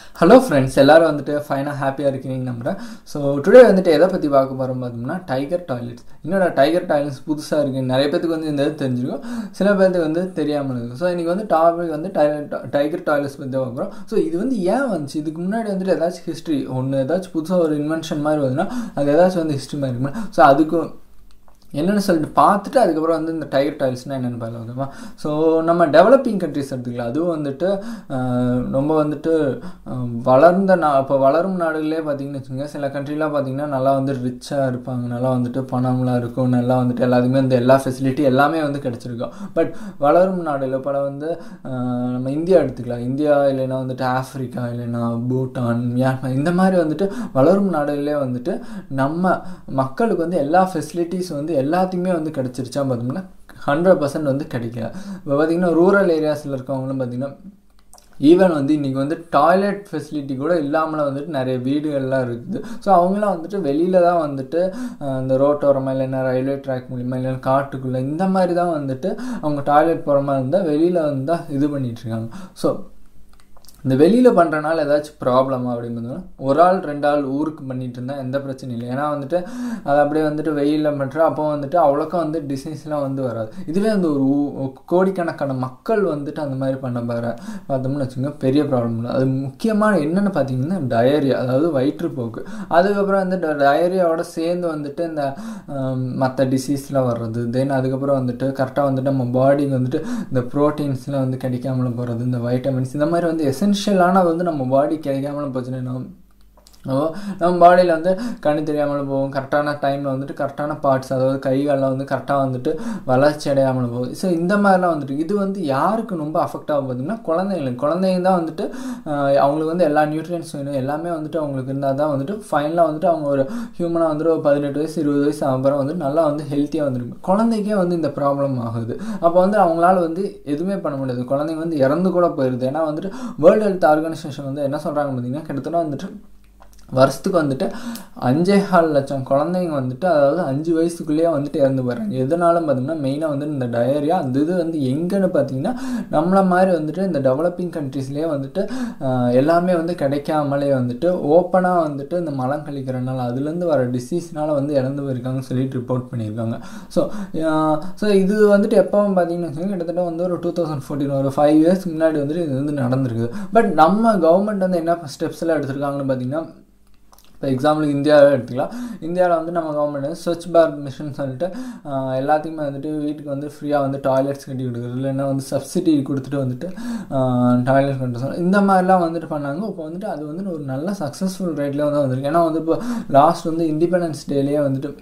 hello friends எல்லாரும் வந்துட்டு ஃபைனாக ஹாப்பியாக இருக்கீங்க நம்புறேன் ஸோ டுடே வந்துட்டு எதை பற்றி பார்க்க போகிறோம் பார்த்தோம்னா டைகர் டாய்லெட்ஸ் என்னோட டைகர் டாய்லெட்ஸ் புதுசாக இருக்குது நிறைய பேத்துக்கு வந்து இந்த இது தெரிஞ்சிருக்கும் சில பேர்த்துக்கு வந்து தெரியாமல் இருக்குது ஸோ இன்றைக்கி வந்து டாபிக் வந்து டைகர் டாய்லெட்ஸ் பற்றி தான் பார்க்குறோம் ஸோ இது வந்து ஏன் வந்துச்சு இதுக்கு முன்னாடி வந்துட்டு ஏதாச்சும் ஹிஸ்ட்ரி ஒன்று ஏதாச்சும் புதுசாக ஒரு இன்வென்ஷன் மாதிரி வந்துன்னா அது ஏதாச்சும் வந்து ஹிஸ்ட்ரி மாதிரி இருக்குமா ஸோ அதுக்கும் என்னென்னு சொல்லிட்டு பார்த்துட்டு அதுக்கப்புறம் வந்து இந்த டைகர் டைல்ஸ்னால் என்னென்னு பார்க்கலாம் ஓகேவா ஸோ நம்ம டெவலப்பிங் கண்ட்ரிஸ் எடுத்துக்கலாம் அதுவும் வந்துட்டு ஆஹ், ரொம்ப வந்துட்டு ஆஹ், வளர்ந்த நா இப்போ வளரும் நாடுகளே பார்த்தீங்கன்னு வச்சுக்கோங்க சில கண்ட்ரிலாம் பார்த்தீங்கன்னா நல்லா வந்து ரிச்சாக இருப்பாங்க நல்லா வந்துட்டு பணம்லாம் இருக்கும் நல்லா வந்துட்டு எல்லாத்துக்குமே வந்து எல்லா ஃபெசிலிட்டி எல்லாமே வந்து கிடச்சிருக்கும் பட் வளரும் நாடுகள் பல வந்து ஆஹ், நம்ம இந்தியா எடுத்துக்கலாம் இந்தியா இல்லைன்னா வந்துட்டு ஆஃப்ரிக்கா இல்லைன்னா பூட்டான் மியான்மர் இந்த மாதிரி வந்துட்டு வளரும் நாடுகளே வந்துட்டு நம்ம மக்களுக்கு வந்து எல்லா ஃபெசிலிட்டிஸ் வந்து எல்லாத்தையுமே வந்து கிடச்சிருச்சா பார்த்தோம்னா ஹண்ட்ரட் பர்சன்ட் வந்து கிடைக்கல இப்போ பார்த்தீங்கன்னா ரூரல் ஏரியாஸில் இருக்கவங்களும் பார்த்தீங்கன்னா ஈவன் வந்து இன்றைக்கி வந்து டாய்லெட் ஃபெசிலிட்டி கூட இல்லாமல் வந்துட்டு நிறைய வீடுகள்லாம் இருக்குது ஸோ அவங்களாம் வந்துட்டு வெளியில் தான் வந்துட்டு அஹ், இந்த ரோட்டோரமாக இல்லைன்னா ரயில்வே ட்ராக் மூலிமா இல்லைன்னா காட்டுக்குள்ளே இந்த மாதிரி தான் வந்துட்டு அவங்க டாய்லெட் போகிற மாதிரி இருந்தால் வெளியில் வந்து தான் இது பண்ணிகிட்ருக்காங்க ஸோ இந்த வெளியில் பண்ணுறனால ஏதாச்சும் ப்ராப்ளமா அப்படின்னு ஒரு ஆள் ரெண்டு ஆள் ஊருக்கு பண்ணிட்டு இருந்தால் எந்த பிரச்சனையும் இல்லை ஏன்னா வந்துட்டு அது அப்படியே வந்துட்டு வெயிலில் பண்ணுற அப்போ வந்துட்டு அவ்வளோக்கா வந்து டிசீஸ்லாம் வந்து வராது இதுவே அந்த ஒரு ஊ- கோடிக்கணக்கான மக்கள் வந்துட்டு அந்த மாதிரி பண்ண பாரு பார்த்தோம்னு வச்சுக்கோங்க பெரிய ப்ராப்ளம் இல்லை அது முக்கியமான என்னென்னு பார்த்தீங்கன்னா டயரியா அதாவது வயிற்றுப்போக்கு அதுக்கப்புறம் வந்து டயரியாவோட சேர்ந்து வந்துட்டு இந்த மற்ற டிசீஸ்லாம் வர்றது தென் அதுக்கப்புறம் வந்துட்டு கரெக்டாக வந்துட்டு நம்ம பாடிக்கு வந்துட்டு இந்த ப்ரோட்டீன்ஸ்லாம் வந்து கிடைக்காமல போகிறது இந்த வைட்டமின்ஸ் இந்த மாதிரி வந்து எசென்ஷியலான வந்து நம்ம பாடி கிடைக்காமல போச்சுன்னா ஓ நம்ம பாடியில் வந்து கண்ணு தெரியாமல் போகும் கரெக்டான டைமில் வந்துட்டு கரெக்டான பார்ட்ஸ் அதாவது கை காலில் வந்து கரெக்டாக வந்துட்டு வளர்ச்சி அடையாமல் போகும் ஸோ இந்த மாதிரிலாம் வந்துட்டு இது வந்து யாருக்கு ரொம்ப அஃபெக்ட் ஆகும் பார்த்தீங்கன்னா குழந்தைங்களுக்கு குழந்தைங்க தான் வந்துட்டு ஆஹ், அவங்களுக்கு வந்து எல்லா நியூட்ரியன்ஸ் வேணும் எல்லாமே வந்துட்டு அவங்களுக்கு இருந்தால் தான் வந்துட்டு ஃபைனலாக வந்துட்டு அவங்க ஒரு ஹியூமனாக வந்துட்டு ஒரு பதினெட்டு வயசு இருபது வயசு அப்புறம் வந்து நல்லா வந்து ஹெல்த்தியாக வந்துருக்கு குழந்தைக்கே வந்து இந்த ப்ராப்ளம் ஆகுது அப்போ வந்து அவங்களால வந்து எதுவுமே பண்ண முடியாது குழந்தைங்க வந்து இறந்து கூட போயிடுது ஏன்னா வந்துட்டு வேர்ல்டு ஹெல்த் ஆர்கனைசேஷன் வந்து என்ன சொல்கிறாங்க பார்த்தீங்கன்னா கிட்டத்தட்ட வந்துட்டு வருஷத்துக்கு வந்துட்டு அஞ்சே கால் லட்சம் குழந்தைங்க வந்துட்டு அதாவது அஞ்சு வயசுக்குள்ளேயே வந்துட்டு இறந்து போகிறாங்க எதனாலும் பார்த்தீங்கன்னா மெயினாக வந்து இந்த டயரியா அந்த இது வந்து எங்கன்னு பார்த்தீங்கன்னா நம்மள மாதிரி வந்துட்டு இந்த டெவலப்பிங் கண்ட்ரீஸ்லேயே வந்துட்டு ஆஹ், எல்லாமே வந்து கிடைக்காமலே வந்துட்டு ஓப்பனாக வந்துட்டு இந்த மலம் கழிக்கிறனால அதுலேருந்து வர டிசீஸ்னால வந்து இறந்து போயிருக்காங்கன்னு சொல்லிட்டு ரிப்போர்ட் பண்ணியிருக்காங்க ஸோ ஸோ இது வந்துட்டு எப்போவும் பார்த்தீங்கன்னு வச்சுக்கோங்க கிட்டத்தட்ட வந்து ஒரு டூ தௌசண்ட் ஃபோர்டீன் ஒரு ஃபைவ் இயர்ஸ் முன்னாடி வந்துட்டு இது வந்து நடந்திருக்குது பட் நம்ம கவர்மெண்ட் வந்து என்ன ஸ்டெப்ஸ் எல்லாம் எடுத்திருக்காங்கன்னு பார்த்தீங்கன்னா இப்போ எக்ஸாம்பிளுக்கு இந்தியாவை எடுத்துக்கலாம் இந்தியாவில் வந்து நம்ம கவர்மெண்ட் வந்து ஸ்வச் பாரத் மிஷன் சொல்லிட்டு ஆஹ், எல்லாத்துக்குமே வந்துட்டு வீட்டுக்கு வந்து ஃப்ரீயாக வந்து டாய்லெட்ஸ் கட்டி கொடுக்குறது இல்லைன்னா வந்து சப்சிடி கொடுத்துட்டு வந்துட்டு டாய்லெட் கட்ட சொல்ல இந்த மாதிரிலாம் வந்துட்டு பண்ணாங்க இப்போ வந்துட்டு அது வந்துட்டு ஒரு நல்ல சக்ஸஸ்ஃபுல் ரேட்லேயே வந்து வந்திருக்கு ஏன்னா வந்து இப்போ லாஸ்ட் வந்து இண்டிபெண்டன்ஸ் டேலேயே வந்துட்டு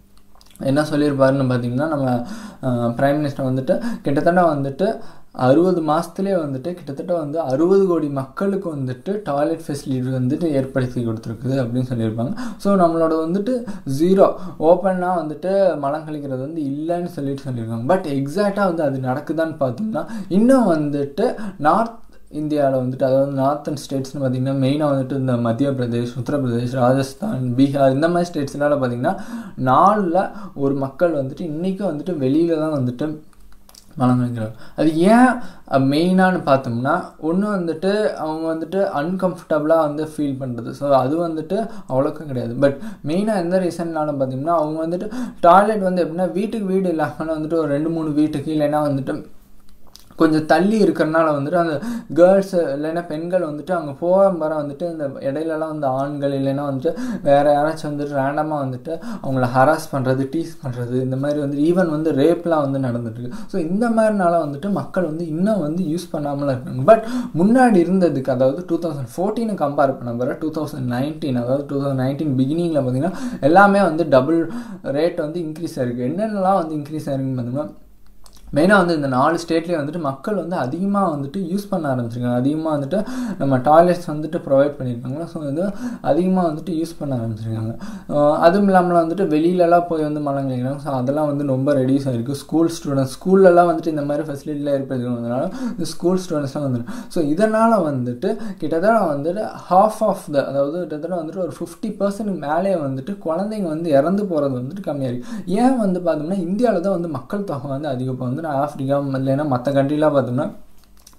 என்ன சொல்லியிருப்பாருன்னு பார்த்தீங்கன்னா நம்ம பிரைம் மினிஸ்டர் வந்துட்டு கிட்டத்தட்ட வந்துட்டு அறுபது மாதத்துலேயே வந்துட்டு கிட்டத்தட்ட வந்து அறுபது கோடி மக்களுக்கு வந்துட்டு டாய்லெட் ஃபெசிலிட்டி வந்துட்டு ஏற்படுத்தி கொடுத்துருக்குது அப்படின்னு சொல்லியிருப்பாங்க ஸோ நம்மளோட வந்துட்டு ஜீரோ ஓப்பனாக வந்துட்டு மலம் கழிக்கிறது வந்து இல்லைன்னு சொல்லிட்டு சொல்லியிருக்காங்க பட் எக்ஸாக்டாக வந்து அது நடக்குதான்னு பார்த்தோம்னா இன்னும் வந்துட்டு நார்த் இந்தியாவில் வந்துட்டு அதாவது நார்த்தன் ஸ்டேட்ஸ்னு பார்த்தீங்கன்னா மெயினாக வந்துட்டு இந்த மத்திய பிரதேஷ் உத்தரப்பிரதேஷ் ராஜஸ்தான் பீகார் இந்த மாதிரி ஸ்டேட்ஸ்லாம் பார்த்தீங்கன்னா நாலில் ஒரு மக்கள் வந்துட்டு இன்றைக்கும் வந்துட்டு வெளியில் தான் வந்துட்டு மலம் கழிக்கிறாங்க அது ஏன் மெயினானு பார்த்தோம்னா ஒன்று வந்துட்டு அவங்க வந்துட்டு அன்கம்ஃபர்டபுளாக வந்து ஃபீல் பண்ணுறது ஸோ அது வந்துட்டு அவ்வளோக்கும் கிடையாது பட் மெயினாக எந்த ரீசன்னாலும் பார்த்தீங்கன்னா அவங்க வந்துட்டு டாய்லெட் வந்து எப்படின்னா வீட்டுக்கு வீடு இல்லாமல் வந்துட்டு ஒரு ரெண்டு மூணு வீட்டுக்கு இல்லைன்னா வந்துட்டு கொஞ்சம் தள்ளி இருக்கிறனால வந்துட்டு அந்த கேர்ள்ஸ் இல்லைன்னா பெண்கள் வந்துட்டு அங்கே போக வர வந்துட்டு இந்த இடையிலலாம் வந்து ஆண்கள் இல்லைன்னா வந்துட்டு வேற யாராச்சும் வந்துட்டு ரேண்டமாக வந்துட்டு அவங்கள ஹராஸ் பண்ணுறது டீஸ் பண்ணுறது இந்த மாதிரி வந்து ஈவன் வந்து ரேப்லாம் வந்து நடந்துட்டு இருக்கு ஸோ இந்த மாதிரினால வந்துட்டு மக்கள் வந்து இன்னும் வந்து யூஸ் பண்ணாமலாம் இருக்காங்க பட் முன்னாடி இருந்ததுக்கு அதாவது டூ தௌசண்ட் ஃபோர்டீனை கம்பேர் பண்ண வர டூ தௌசண்ட் நைன்டீன் அதாவது டூ தௌசண்ட் நைன்டீன் பிகினிங்கில் பார்த்தீங்கன்னா எல்லாமே வந்து டபுள் ரேட் வந்து இன்க்ரீஸ் ஆயிருக்கு என்னென்னலாம் வந்து இன்க்ரீஸ் ஆயிருக்குன்னு பார்த்தீங்கன்னா மெயினாக வந்து இந்த நாலு ஸ்டேட்லேயும் வந்துட்டு மக்கள் வந்து அதிகமாக வந்துட்டு யூஸ் பண்ண ஆரம்பிச்சிருக்காங்க அதிகமாக வந்துட்டு நம்ம டாய்லெட்ஸ் வந்துட்டு ப்ரொவைட் பண்ணியிருக்காங்க ஸோ இது அதிகமாக வந்துட்டு யூஸ் பண்ண ஆரம்பிச்சிருக்காங்க ஆஹ் அதுவும் இல்லாமல் வந்துட்டு வெளியிலலாம் போய் வந்து மலம் கழிக்கிறாங்க ஸோ அதெல்லாம் வந்து ரொம்ப ரெடியூஸ் ஆகிருக்கு ஸ்கூல் ஸ்டூடெண்ட்ஸ் ஸ்கூல்லலாம் வந்துட்டு இந்த மாதிரி ஃபெசிலிட்டிலாம் ஏற்படுத்திக்கிறதுனால இந்த ஸ்கூல் ஸ்டூடெண்ட்ஸ்லாம் வந்துடும் ஸோ இதனால் வந்துட்டு கிட்டத்தட்ட வந்துட்டு ஹாஃப் ஆஃப் த அதாவது கிட்டத்தட்ட வந்துட்டு ஒரு ஃபிஃப்டி பர்சன்ட் மேலே வந்துட்டு குழந்தைங்க வந்து இறந்து போகிறது வந்துட்டு கம்மியாக இருக்குது ஏன் வந்து பார்த்தோம்னா இந்தியாவில் தான் வந்து மக்கள் தொகை வந்து அதிகம் இப்போ வந்து நான் ஆஃப்ரிக்கா இல்லைன்னா மற்ற கண்ட்ரிலாம் பார்த்தோம்னா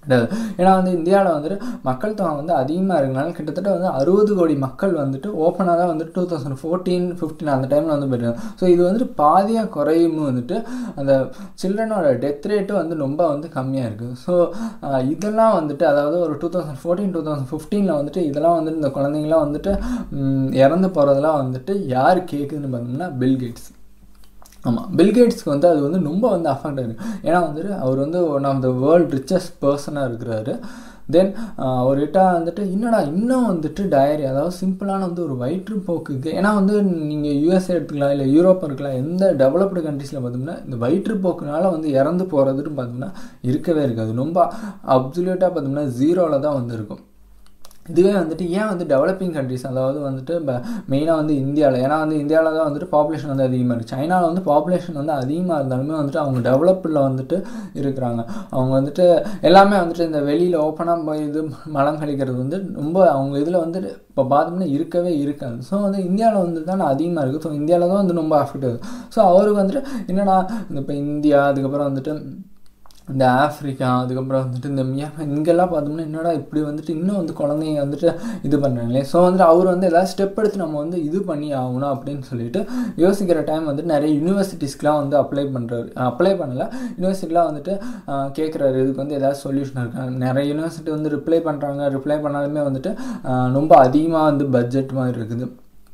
கிடையாது ஏன்னா வந்து இந்தியாவில் வந்துட்டு மக்கள் தொகை வந்து அதிகமாக இருக்கனால கிட்டத்தட்ட வந்து அறுபது கோடி மக்கள் வந்துட்டு ஓப்பனாக தான் வந்துட்டு டூ தௌசண்ட் ஃபோர்டீன் ஃபிஃப்டீன் அந்த டைமில் வந்து போயிருக்காங்க ஸோ இது வந்துட்டு பாதியாக குறையும் வந்துட்டு அந்த சில்ட்ரனோட டெத் ரேட்டு வந்து ரொம்ப வந்து கம்மியாக இருக்குது ஸோ இதெல்லாம் வந்துட்டு அதாவது ஒரு two thousand fourteen two thousand ஃபிஃப்டீனில் வந்துட்டு இதெல்லாம் வந்துட்டு இந்த குழந்தைங்களாம் வந்துட்டு இறந்து போகிறதெல்லாம் வந்துட்டு யார் கேட்குதுன்னு பார்த்தோம்னா பில்கேட்ஸ் ஆமாம் பில்கேட்ஸ்க்கு வந்து அது வந்து ரொம்ப வந்து அஃபெக்ட் ஆகிருக்கு ஏன்னா வந்துட்டு அவர் வந்து one of the world richest பர்சனாக இருக்கிறாரு தென் அவர்கிட்ட வந்துட்டு என்னடா இன்னும் வந்துட்டு டயரி அதாவது சிம்பிளான வந்து ஒரு வயிற்றுப்போக்குக்கு ஏன்னா வந்து நீங்கள் யூஎஸ்ஏ எடுத்துக்கலாம் இல்லை யூரோப் இருக்கலாம் எந்த டெவலப்டு கண்ட்ரீஸில் பார்த்தோம்னா இந்த வயிற்றுப்போக்குனால வந்து இறந்து போகிறதுன்னு பார்த்தோம்னா இருக்கவே இருக்காது ரொம்ப அப்சுலேட்டாக பார்த்தோம்னா ஜீரோவில் தான் வந்து இருக்கும் இதுவே வந்துட்டு ஏன் வந்து டெவலப்பிங் கண்ட்ரிஸ் அதாவது வந்துட்டு மெயினாக வந்து இந்தியாவில் ஏன்னா வந்து இந்தியாவில் தான் வந்துட்டு பாப்புலேஷன் வந்து அதிகமாக இருக்குது சைனாவில் வந்து பாப்புலேஷன் வந்து அதிகமாக இருந்தாலுமே வந்துட்டு அவங்க டெவலப்பில் வந்துட்டு இருக்கிறாங்க அவங்க வந்துட்டு எல்லாமே வந்துட்டு இந்த வெளியில் ஓப்பனாக போய் இது மலம் கழிக்கிறது வந்து ரொம்ப அவங்க இதில் வந்துட்டு இப்போ பார்த்தோம்னா இருக்கவே இருக்காது ஸோ வந்து இந்தியாவில் வந்து தான் அதிகமாக இருக்குது ஸோ இந்தியாவில் தான் வந்து ரொம்ப அஃபெக்ட் ஆகுது ஸோ அவருக்கு வந்துட்டு என்னடா இப்போ இந்தியா அதுக்கப்புறம் வந்துட்டு இந்த ஆஃப்ரிக்கா அதுக்கப்புறம் வந்துட்டு இந்த மியான்மர் இங்கெல்லாம் பார்த்தோம்னா என்னடா இப்படி வந்துட்டு இன்னும் வந்து குழந்தைங்க வந்துட்டு இது பண்ணுறாங்களே ஸோ வந்துட்டு அவர் வந்து ஏதாவது ஸ்டெப் எடுத்து நம்ம வந்து இது பண்ணி ஆகணும் அப்படின்னு சொல்லிட்டு யோசிக்கிற டைம் வந்துட்டு நிறைய யூனிவர்சிட்டிஸ்க்கெலாம் வந்து அப்ளை பண்ணுறாரு அப்ளை பண்ணல யூனிவர்சிட்டிலாம் வந்துட்டு கேட்குறாரு இதுக்கு வந்து ஏதாவது சொல்யூஷன் இருக்கா நிறைய யூனிவர்சிட்டி வந்து ரிப்ளை பண்ணுறாங்க ரிப்ளை பண்ணாலுமே வந்துட்டு ரொம்ப அதிகமாக வந்து பட்ஜெட் மாதிரி இருக்குது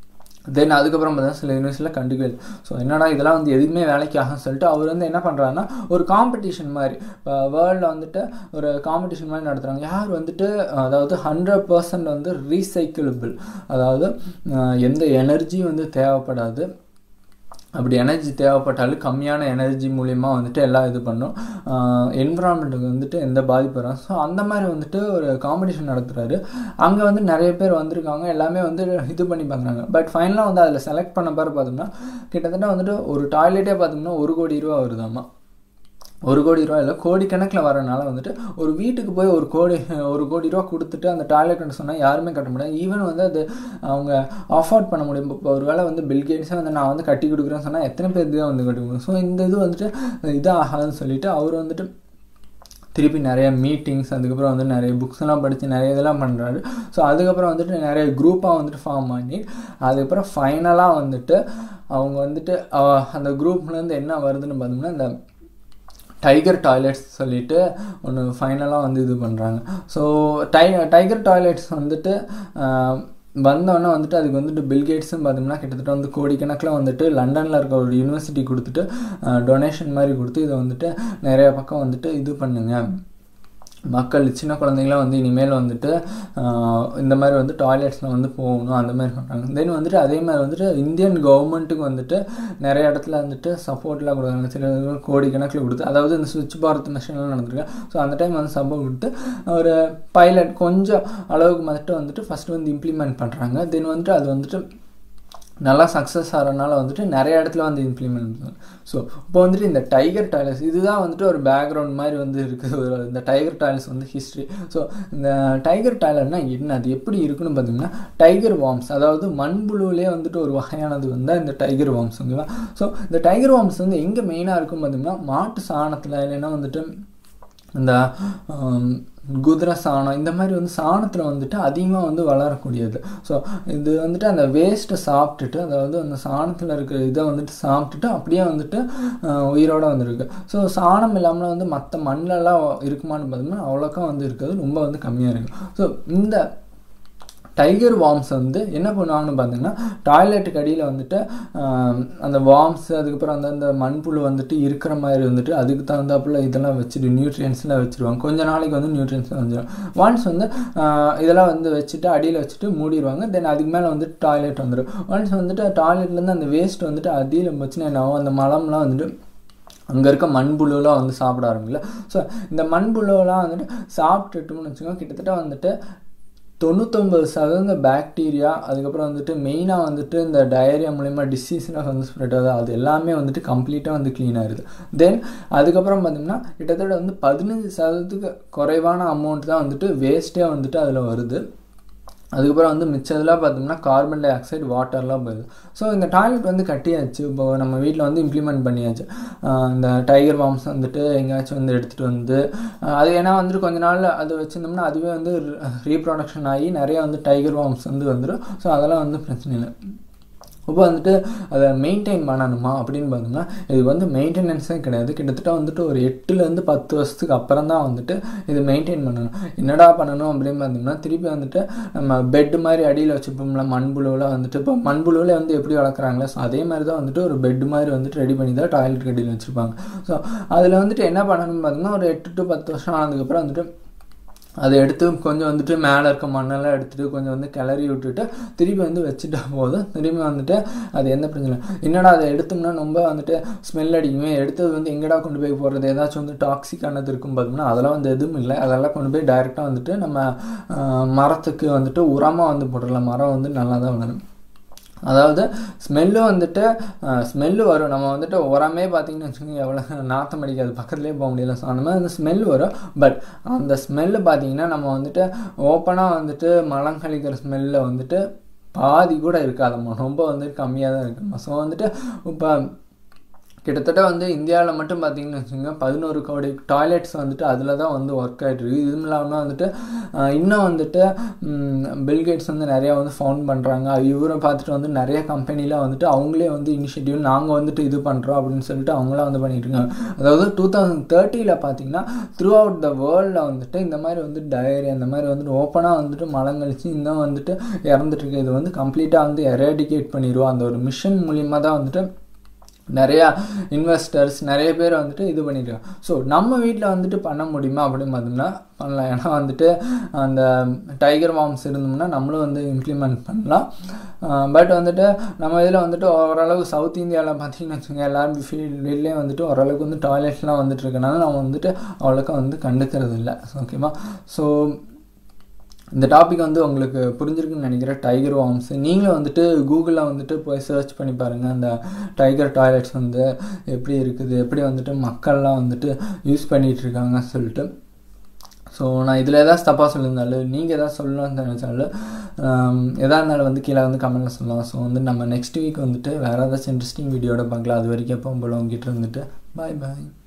தென் அதுக்கப்புறம் பார்த்தா சில யூனிவர்சிட்டியில் கண்டுக்கவே ஸோ என்னடா இதெல்லாம் வந்து எதுவுமே வேலைக்கு ஆகும் சொல்லிட்டு அவர் வந்து என்ன பண்ணுறாருன்னா ஒரு காம்படிஷன் மாதிரி இப்போ வேர்ல்டில் வந்துட்டு ஒரு காம்படிஷன் மாதிரி நடத்துகிறாங்க யார் வந்துட்டு அதாவது ஹண்ட்ரட் பர்சன்ட் வந்து ரீசைக்கிளபிள் அதாவது எந்த எனர்ஜியும் வந்து தேவைப்படாது அப்படி எனர்ஜி தேவைப்பட்டாலும் கம்மியான எனர்ஜி மூலிமா வந்துட்டு எல்லாம் இது பண்ணும் என்விரான்மெண்ட்டுக்கு வந்துட்டு எந்த பாதிப்பு வரும் ஸோ அந்த மாதிரி வந்துட்டு ஒரு காம்படிஷன் நடத்துகிறாரு அங்கே வந்து நிறைய பேர் வந்திருக்காங்க எல்லாமே வந்து இது பண்ணி பார்க்குறாங்க பட் ஃபைனலாக வந்து அதில் செலக்ட் பண்ண பேர் பார்த்தோம்னா கிட்டத்தட்ட வந்துட்டு ஒரு டாய்லெட்டே பார்த்தோம்னா ஒரு கோடி ரூபா வருதாமா ஒரு கோடி ரூபா இல்லை கோடிக்கணக்கில் வரனால வந்துட்டு ஒரு வீட்டுக்கு போய் ஒரு கோடி ஒரு கோடி ரூபா கொடுத்துட்டு அந்த டாய்லெட்னு சொன்னால் யாருமே கட்ட முடியாது ஈவன் வந்து அது அவங்க அஃபோர்ட் பண்ண முடியும் இப்போ ஒரு வேளை வந்து பில்கேட்ஸே வந்து நான் வந்து கட்டி கொடுக்குறேன்னு சொன்னால் எத்தனை பேர் தான் வந்து கட்டி கொடுக்கும் ஸோ இந்த இது வந்துட்டு இதாகாதுன்னு சொல்லிட்டு அவர் வந்துட்டு திருப்பி நிறைய மீட்டிங்ஸ் அதுக்கப்புறம் வந்து நிறைய புக்ஸ் எல்லாம் படித்து நிறைய இதெல்லாம் பண்ணுறாரு ஸோ அதுக்கப்புறம் வந்துட்டு நிறைய குரூப்பாக வந்துட்டு ஃபார்ம் பண்ணி அதுக்கப்புறம் ஃபைனலாக வந்துட்டு அவங்க வந்துட்டு அந்த குரூப்லேருந்து என்ன வருதுன்னு பார்த்தோம்னா இந்த டைகர் டாய்லெட்ஸ் சொல்லிட்டு ஒன்று ஃபைனலாக வந்து இது பண்ணுறாங்க ஸோ டை டைகர் டாய்லெட்ஸ் வந்துட்டு வந்தோடனே வந்துட்டு அதுக்கு வந்துட்டு பில்கேட்ஸும் பார்த்தோம்னா கிட்டத்தட்ட வந்து கோடிக்கணக்கில் வந்துட்டு லண்டனில் இருக்க ஒரு யூனிவர்சிட்டி கொடுத்துட்டு டொனேஷன் மாதிரி கொடுத்து இதை வந்துட்டு நிறைய பக்கம் வந்துட்டு இது பண்ணுங்க மக்கள் சின்ன குழந்தைங்களாம் வந்து இனிமேல் வந்துட்டு இந்த மாதிரி வந்து டாய்லெட்ஸில் வந்து போகணும் அந்த மாதிரி பண்ணுறாங்க தென் வந்துட்டு அதே மாதிரி வந்துட்டு இந்தியன் கவர்மெண்ட்டுக்கு வந்துட்டு நிறைய இடத்துல வந்துட்டு சப்போர்ட்லாம் கொடுக்குறாங்க சில கோடிக்கணக்கில் கொடுத்து அதாவது இந்த சுவிட்ச் பாரத் மிஷன்லாம் நடந்திருக்கு ஸோ அந்த டைம் வந்து சப்போர்ட் கொடுத்து ஒரு பைலட் கொஞ்சம் அளவுக்கு மட்டும் வந்துட்டு ஃபஸ்ட்டு வந்து இம்ப்ளிமெண்ட் பண்ணுறாங்க தென் வந்துட்டு அது வந்துட்டு நல்லா சக்ஸஸ் ஆகிறனால வந்துட்டு நிறைய இடத்துல வந்து இம்ப்ளிமெண்ட் பண்ணுவாங்க ஸோ இப்போ வந்துட்டு இந்த டைகர் டாய்லெட்ஸ் இதுதான் வந்துட்டு ஒரு பேக்ரவுண்ட் மாதிரி வந்து இருக்குது ஒரு இந்த டைகர் டாய்லெட்ஸ் வந்து ஹிஸ்ட்ரி ஸோ இந்த டைகர் டாய்லெட்னா என்ன அது எப்படி இருக்குன்னு பார்த்தீங்கன்னா டைகர் வார்ம்ஸ் அதாவது மண்புழுவிலே வந்துட்டு ஒரு வகையானது வந்து இந்த டைகர் வார்ம்ஸ் ஓகேவா ஸோ இந்த டைகர் வார்ம்ஸ் வந்து எங்கே மெயினாக இருக்கும் பார்த்தீங்கன்னா மாட்டு சாணத்தில் இல்லைன்னா வந்துட்டு இந்த குதிரை சாணம் இந்த மாதிரி வந்து சாணத்தில் வந்துட்டு அதிகமாக வந்து வளரக்கூடியது ஸோ இது வந்துட்டு அந்த வேஸ்ட்டை சாப்பிட்டுட்டு அதாவது அந்த சாணத்தில் இருக்கிற இதை வந்துட்டு சாப்பிட்டுட்டு அப்படியே வந்துட்டு உயிரோடு வந்துருக்கு ஸோ சாணம் இல்லாமல் வந்து மற்ற மண்ணிலலாம் இருக்குமான்னு பார்த்தோம்னா அவ்வளோக்கா வந்து இருக்காது ரொம்ப வந்து கம்மியாக இருக்குது ஸோ இந்த டைகர் வார்ம்ஸ் வந்து என்ன பண்ணுவாங்கன்னு பார்த்தீங்கன்னா டாய்லெட்டுக்கு அடியில் வந்துட்டு அந்த வார்ம்ஸ் அதுக்கப்புறம் அந்த அந்த மண்புழு வந்துட்டு இருக்கிற மாதிரி வந்துட்டு அதுக்கு தகுந்தாப்புல இதெல்லாம் வச்சுட்டு நியூட்ரியன்ஸ்லாம் வச்சுருவாங்க கொஞ்ச நாளைக்கு வந்து நியூட்ரியன்ஸ் வந்துடும் ஒன்ஸ் வந்து இதெல்லாம் வந்து வச்சுட்டு அடியில் வச்சுட்டு மூடிடுவாங்க தென் அதுக்கு மேலே வந்துட்டு டாய்லெட் வந்துடும் ஒன்ஸ் வந்துட்டு டாய்லெட்லேருந்து அந்த வேஸ்ட் வந்துட்டு அடியில் வச்சுன்னா என்ன ஆகும் அந்த மலம்லாம் வந்துட்டு அங்கே இருக்க மண்புழுலாம் வந்து சாப்பிட ஆரம்பிக்கல ஸோ இந்த மண்புழுலாம் வந்துட்டு சாப்பிட்டுட்டோம்னு வச்சுக்கோங்க கிட்டத்தட்ட வந்துட்டு தொண்ணூத்தொம்பது சதவீத பாக்டீரியா அதுக்கப்புறம் வந்துட்டு மெயினாக வந்துட்டு இந்த டயரியா மூலிமா டிசீஸ்லாம் வந்து ஸ்ப்ரெட் ஆகுது அது எல்லாமே வந்துட்டு கம்ப்ளீட்டாக வந்து க்ளீன் ஆயிடுது தென் அதுக்கப்புறம் பார்த்தீங்கன்னா கிட்டத்தட்ட வந்து பதினஞ்சு சதவீதத்துக்கு குறைவான அமௌண்ட் தான் வந்துட்டு வேஸ்ட்டே வந்துட்டு அதில் வருது அதுக்கப்புறம் வந்து மிச்சதெல்லாம் பார்த்தோம்னா கார்பன் டை ஆக்சைடு வாட்டர்லாம் போயிடுது ஸோ இந்த டாய்லெட் வந்து கட்டியாச்சு இப்போ நம்ம வீட்டில் வந்து இம்ப்ளிமெண்ட் பண்ணியாச்சு இந்த டைகர் வார்ம்ஸ் வந்துட்டு எங்கேயாச்சும் வந்து எடுத்துகிட்டு வந்து அது ஏன்னா வந்துட்டு கொஞ்ச நாள் அது வச்சுருந்தோம்னா அதுவே வந்து ரீப்ரொடக்ஷன் ஆகி நிறையா வந்து டைகர் வார்ம்ஸ் வந்து வந்துடும் ஸோ அதெல்லாம் வந்து பிரச்சனை இல்லை இப்போ வந்துட்டு அதை மெயின்டைன் பண்ணணுமா அப்படின்னு பார்த்தோம்னா இது வந்து மெயின்டெனன்ஸே கிடையாது கிட்டத்தட்ட வந்துட்டு ஒரு எட்டுலேருந்து பத்து வருஷத்துக்கு அப்புறம் தான் வந்துட்டு இது மெயின்டைன் பண்ணணும் என்னடா பண்ணணும் அப்படின்னு பார்த்தோம்னா திருப்பி வந்துட்டு நம்ம பெட் மாதிரி அடியில் வச்சுப்போம்ல மண்புழுவில் வந்துட்டு இப்போ மண்புழுவில் வந்து எப்படி வளர்க்குறாங்களோ ஸோ அதே மாதிரி தான் வந்துட்டு ஒரு பெட் மாதிரி வந்துட்டு ரெடி பண்ணி தான் டாய்லெட் அடியில் வச்சுருப்பாங்க ஸோ அதில் வந்துட்டு என்ன பண்ணணும்னு பார்த்தோம்னா ஒரு எட்டு டு பத்து வருஷம் ஆனதுக்கப்புறம் வந்துட்டு அதை எடுத்து கொஞ்சம் வந்துட்டு மேலே இருக்க மண்ணெல்லாம் எடுத்துகிட்டு கொஞ்சம் வந்து கிளறி விட்டுட்டு திருப்பி வந்து வச்சுட்டா போதும் திரும்பி வந்துட்டு அது எந்த பிரச்சனை என்னடா அதை எடுத்தோம்னா ரொம்ப வந்துட்டு ஸ்மெல் அடிக்குமே எடுத்தது வந்து எங்கடா கொண்டு போய் போடுறது ஏதாச்சும் வந்து டாக்ஸிக்கானது இருக்கும் பார்த்தோம்னா அதெல்லாம் வந்து எதுவும் இல்லை அதெல்லாம் கொண்டு போய் டைரெக்டாக வந்துட்டு நம்ம மரத்துக்கு வந்துட்டு உரமாக வந்து போட்டுடலாம் மரம் வந்து நல்லா தான் வளரும் அதாவது ஸ்மெல்லு வந்துட்டு ஸ்மெல்லு வரும் நம்ம வந்துட்டு உரமே பார்த்தீங்கன்னு வச்சுக்கோங்க எவ்வளோ நாத்தம் அடிக்காது பக்கத்துலேயே போக முடியல ஸோ அந்த மாதிரி அந்த ஸ்மெல் வரும் பட் அந்த ஸ்மெல்லு பார்த்தீங்கன்னா நம்ம வந்துட்டு ஓப்பனாக வந்துட்டு மலம் கழிக்கிற ஸ்மெல்லில் வந்துட்டு பாதி கூட இருக்காதம்மா ரொம்ப வந்து கம்மியாக தான் இருக்குமா ஸோ வந்துட்டு இப்போ கிட்டத்தட்ட வந்து இந்தியாவில் மட்டும் பார்த்தீங்கன்னு வச்சுக்கோங்க பதினோரு கோடி டாய்லெட்ஸ் வந்துட்டு அதில் தான் வந்து ஒர்க் ஆகிட்டு இருக்குது இதுவும் இல்லாமல் வந்துட்டு இன்னும் வந்துட்டு பில்கேட்ஸ் வந்து நிறையா வந்து ஃபவுண்ட் பண்ணுறாங்க இவரை பார்த்துட்டு வந்து நிறைய கம்பெனியில் வந்துட்டு அவங்களே வந்து இனிஷியேட்டிவ் நாங்கள் வந்துட்டு இது பண்ணுறோம் அப்படின்னு சொல்லிட்டு அவங்களாம் வந்து பண்ணிட்டு இருக்காங்க அதாவது டூ தௌசண்ட் தேர்ட்டியில் பார்த்தீங்கன்னா த்ரூ அவுட் த வேர்ல்டில் வந்துட்டு இந்த மாதிரி வந்து டயரி அந்த மாதிரி வந்துட்டு ஓப்பனாக வந்துட்டு மலங்கழிச்சு இன்னும் வந்துட்டு இறந்துட்டு இருக்கு இது வந்து கம்ப்ளீட்டாக வந்து எரேடிகேட் பண்ணிடுவோம் அந்த ஒரு மிஷன் மூலியமாக தான் வந்துட்டு நிறையா இன்வெஸ்டர்ஸ் நிறைய பேர் வந்துட்டு இது பண்ணியிருக்காங்க ஸோ நம்ம வீட்டில் வந்துட்டு பண்ண முடியுமா அப்படின்னு பார்த்தோம்னா பண்ணலாம் ஏன்னா வந்துட்டு அந்த டைகர் வார்ம்ஸ் இருந்தோம்னா நம்மளும் வந்து இம்ப்ளிமெண்ட் பண்ணலாம் பட் வந்துட்டு நம்ம இதில் வந்துட்டு ஓரளவு சவுத் இந்தியாவில் பார்த்தீங்கன்னு வச்சுக்கோங்க எல்லாரும் ஃபீல்ட்லேயே வந்துட்டு ஓரளவுக்கு வந்து டாய்லெட்ஸ்லாம் வந்துட்டு இருக்கனால நம்ம வந்துட்டு அவ்வளோக்கா வந்து கண்டுக்கிறது இல்லை ஓகேவா ஸோ இந்த டாபிக் வந்து உங்களுக்கு புரிஞ்சிருக்குன்னு நினைக்கிறேன் டைகர் வார்ம்ஸ் நீங்களும் வந்துட்டு கூகுளில் வந்துட்டு போய் சர்ச் பண்ணி பாருங்கள் அந்த டைகர் டாய்லெட்ஸ் வந்து எப்படி இருக்குது எப்படி வந்துட்டு மக்கள்லாம் வந்துட்டு யூஸ் பண்ணிகிட்டு இருக்காங்க சொல்லிட்டு ஸோ நான் இதில் ஏதாச்சும் தப்பாக சொல்லியிருந்தாலும் நீங்கள் எதாவது சொல்லணும்னு நினச்சாலும் எதாக இருந்தாலும் வந்து கீழே வந்து கமெண்ட்டில் சொல்லலாம் ஸோ வந்து நம்ம நெக்ஸ்ட் வீக் வந்துட்டு வேறு ஏதாச்சும் இன்ட்ரெஸ்டிங் வீடியோட பார்க்கலாம் அது வரைக்கும் எப்போ போல உங்ககிட்ட இருந்துட்டு பாய் பாய்